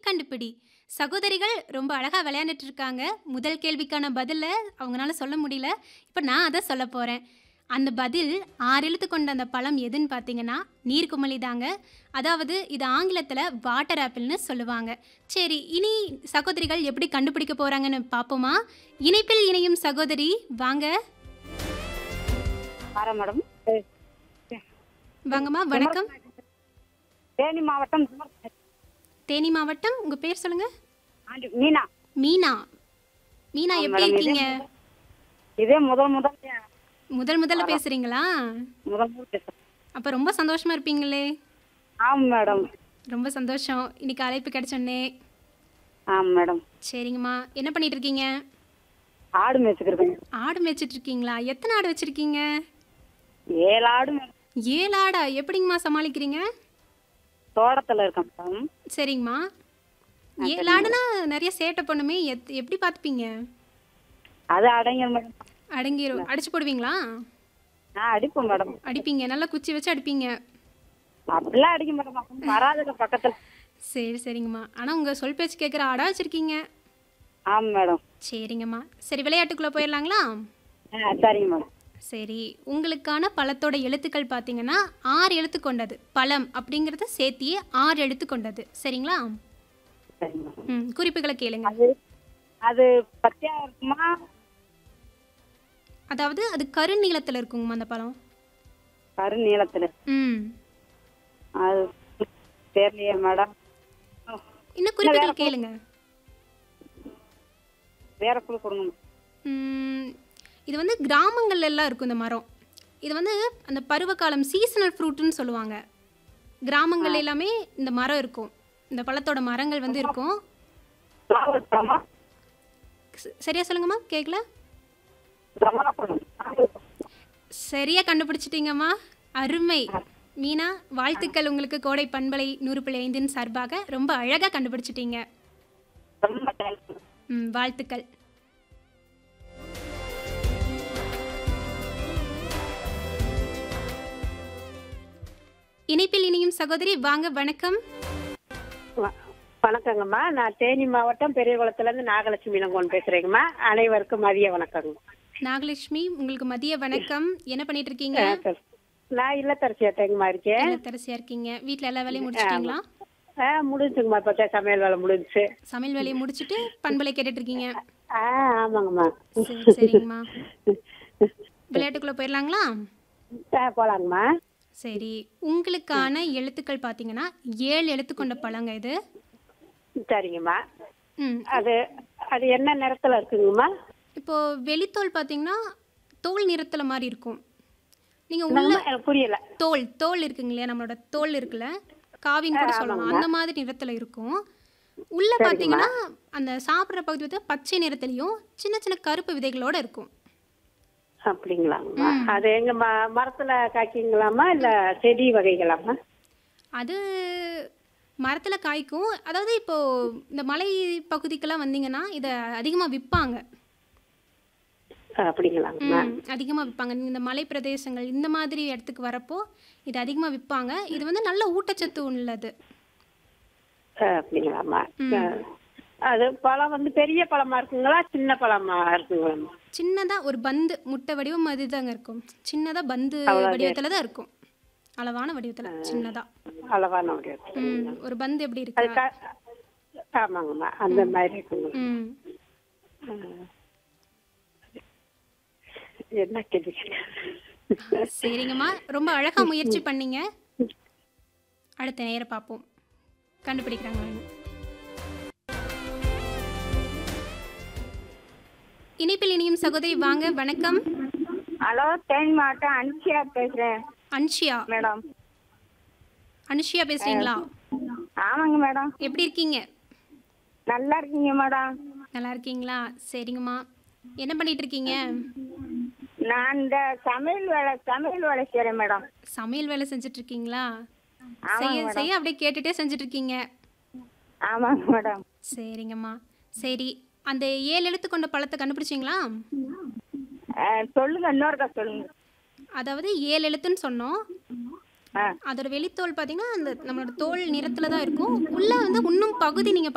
கண்டுபிடி சகோதரிகள் ரொம்ப அழகாக விளையாண்டுட்டு இருக்காங்க முதல் கேள்விக்கான பதிலை அவங்களால சொல்ல முடியல இப்போ நான் அதை சொல்ல போகிறேன் அந்த பதில் ஆறு எழுத்து கொண்ட அந்த பழம் எதுன்னு பார்த்தீங்கன்னா நீர்க்குமலி தாங்க அதாவது இது ஆங்கிலத்தில் வாட்டர் ஆப்பிள்னு சொல்லுவாங்க சரி இனி சகோதரிகள் எப்படி கண்டுபிடிக்க போகிறாங்கன்னு பார்ப்போமா இணைப்பில் இணையும் சகோதரி வாங்க வரேன் மேடம் வாங்கம்மா வணக்கம் தேனி மாவட்டம் தேனி மாவட்டம் உங்கள் பேர் சொல்லுங்கள் ஆண்டி மீனா மீனா மீனா ஆ, எப்படி மேடம், இருக்கீங்க இதே முதல் முதல் முதல் முதல்ல பேசுறீங்களா முதல் முதல் பேசுறேன் அப்போ ரொம்ப சந்தோஷமா இருப்பீங்களே ஆமாம் மேடம் ரொம்ப சந்தோஷம் இன்னைக்கு அழைப்பு கிடைச்சோன்னே ஆமாம் மேடம் சரிங்கம்மா என்ன பண்ணிட்டு இருக்கீங்க ஆடு மேய்ச்சிக்கிறேன் ஆடு மேய்ச்சிட்டு இருக்கீங்களா எத்தனை ஆடு வச்சிருக்கீங்க ஏழு ஆடு மேடம் ஏழு ஆடா எப்படிங்கம்மா சமாளிக்கிறீங்க தோட்டத்தில் இருக்கேன் மேடம் சரிங்கம்மா ஏழு ஆடுனா நிறைய சேட்டை பண்ணுமே எத் எப்படி பார்த்துப்பீங்க அது அடங்கிடும் மேடம் அடங்கிரும் அடிச்சு போடுவீங்களா நான் அடிப்பேன் மேடம் அடிப்பீங்க நல்லா குச்சி வச்சு அடிப்பீங்க அப்படிலாம் அடிக்க மேடம் வராதுங்க பக்கத்தில் சரி சரிங்கம்மா ஆனால் உங்கள் சொல் பேச்சு கேட்குற ஆடா வச்சுருக்கீங்க ஆமாம் மேடம் சரிங்கம்மா சரி விளையாட்டுக்குள்ளே போயிடலாங்களா ஆ சரிங்க மேடம் சரி உங்களுக்கான பழத்தோட எழுத்துக்கள் பார்த்தீங்கன்னா ஆறு எழுத்து கொண்டது பழம் அப்படிங்கிறத சேர்த்தியே ஆறு எழுத்து கொண்டது சரிங்களா சரிங்க மேடம் ம் குறிப்புகளை கேளுங்க அது அது பச்சையா இருக்குமா அதாவது அது கருநீளத்தில் இருக்குங்கம்மா அந்த பழம் கரு நீளத்தில் ம் அது தெரியலையே மேடம் இன்னும் குறிப்புகள் கேளுங்க வேற குழு கொடுங்க ம், இது வந்து கிராமங்கள்ல எல்லாம் இருக்கும் இந்த மரம் இது வந்து அந்த பருவகாலம் சீசனல் ஃப்ரூட்டுன்னு சொல்லுவாங்க கிராமங்கள் எல்லாமே இந்த மரம் இருக்கும் இந்த பழத்தோட மரங்கள் வந்து இருக்கும் நாவல் பழமா ச- சரியா சொல்லுங்கம்மா கேட்கல ரமணப்பழம் சரியா கண்டுபிடிச்சிட்டீங்கம்மா அருமை மீனா வாழ்த்துக்கள் உங்களுக்கு கோடை பண்பலை நூறு புள்ளி ஐந்தின் சார்பாக ரொம்ப அழகாக கண்டுபிடிச்சிட்டீங்க ரொம்ப தேங்க்ஸ் ம் வாழ்த்துக்கள் இணைப்பில் இனியும் சகோதரி வாங்க வணக்கம் வ- வணக்கங்கம்மா நான் தேனி மாவட்டம் பெரியகுளத்துலேருந்து நாகலட்சுமி இளங்கோன் பேசுறேங்கம்மா அனைவருக்கும் மதிய வணக்கங்க நாகலட்சுமி உங்களுக்கு மதிய வணக்கம் என்ன பண்ணிட்டு இருக்கீங்க ஆ, சரி. நான் இல்லத்தரசியாட்டேங்கம்மா இருக்கேன் தரசியா இருக்கீங்க வீட்ல எல்லா வேலையும் முடிச்சிட்டீங்களா ஆ முடிஞ்சுங்கம்மா இப்போ சமையல் வேலை முடிஞ்சுச்சு சமையல் வேலையை முடிச்சிட்டு பண்பலை கேட்டுட்டு இருக்கீங்க ஆ ஆமாங்கம்மா சரி சரிங்கம்மா விளையாட்டுக்குள்ள போயிடலாங்களா ஆ போலாங்கம்மா சரி உங்களுக்கான எழுத்துக்கள் பார்த்தீங்கன்னா ஏழு எழுத்து கொண்ட பழங்க இது சரிங்கம்மா ம் அது அது என்ன நிறத்துல இருக்குங்கம்மா இப்போ வெளித்தோல் பார்த்தீங்கன்னா தோல் நிறத்துல மாதிரி இருக்கும் நீங்க உள்ள என்னங்கம்மா? எனக்கு புரியல தோல் தோல் இருக்குங்க இல்லையா நம்மளோட தோல் இருக்குல்ல காவின்னு கூட சொல்லலாம் அந்த மாதிரி நிறத்துல இருக்கும் உள்ள பார்த்தீங்கன்னா அந்த சாப்பிட்ற பகுதி வந்து பச்சை நிறத்துலையும் சின்ன சின்ன கருப்பு விதைகளோட இருக்கும் அப்படிங்களாங்கம்மா அது எங்க ம மரத்துல காய்க்குங்களாம்மா இல்ல செடி வகைகளாம்மா அது மரத்துல காய்க்கும் அதாவது இப்போ இந்த மலை பகுதிக்கெல்லாம் வந்தீங்கன்னா இதை அதிகமா விற்பாங்க அப்படிங்களாங்கம்மா ம், அதிகமா விற்பாங்க இந்த மலை பிரதேசங்கள் இந்த மாதிரி இடத்துக்கு வரப்போ இது அதிகமா விற்பாங்க இது வந்து நல்ல ஊட்டச்சத்து உள்ளது ஆ, அப்படிங்களாம்மா ஆ. அது பழம் வந்து பெரிய பழமா இருக்குங்களா சின்ன பழமா இருக்குங்களாம்மா சின்னதா ஒரு பந்து முட்டை வடிவம் மாதிரி தாங்க இருக்கும் சின்னதா பந்து வடிவத்துல தான் இருக்கும் அளவான வடிவத்துல சின்னதா அளவான ஒரு இடத்துல. ம் ஒரு பந்து எப்படி அது இருக்கு க- ஆமாங்கம்மா அந்த மாதிரி இருக்குங்க ம் என்ன கேள்வி சரிங்கம்மா ரொம்ப அழகா முயற்சி பண்ணீங்க அடுத்த நேரம் பார்ப்போம் கண்டுபிடிக்கிறாங்க இணைப்பில் இனியும் சகோதரி வாங்க வணக்கம் ஹலோ தேனி மாவட்டம் அனுஷியா பேசுறேன் அன்ஷியா மேடம் அனுஷியா பேசுறீங்களா ஆமாங்க மேடம் எப்படி இருக்கீங்க நல்லா இருக்கீங்க மேடம் நல்லா இருக்கீங்களா சரிங்கம்மா என்ன பண்ணிட்டு இருக்கீங்க நான் இந்த சமையல் வேலை சமையல் வேலை செய்கிறேன் மேடம் சமையல் வேலை செஞ்சுட்டு இருக்கீங்களா செய்ய செய்ய அப்படியே கேட்டுட்டே செஞ்சுட்டு இருக்கீங்க ஆமாங்க மேடம் சரிங்கம்மா சரி அந்த ஏழு எழுத்து கொண்ட பழத்தை கண்டுபிடிச்சிங்களா அஹ், சொல்லுங்க இன்னொருக்கா சொல்லுங்க அதாவது ஏழு எழுத்துன்னு சொன்னோம் ஆ அதோட வெளித்தோல் பார்த்தீங்கன்னா அந்த நம்மளோட தோல் நிறத்துல தான் இருக்கும் உள்ள வந்து இன்னும் பகுதி நீங்க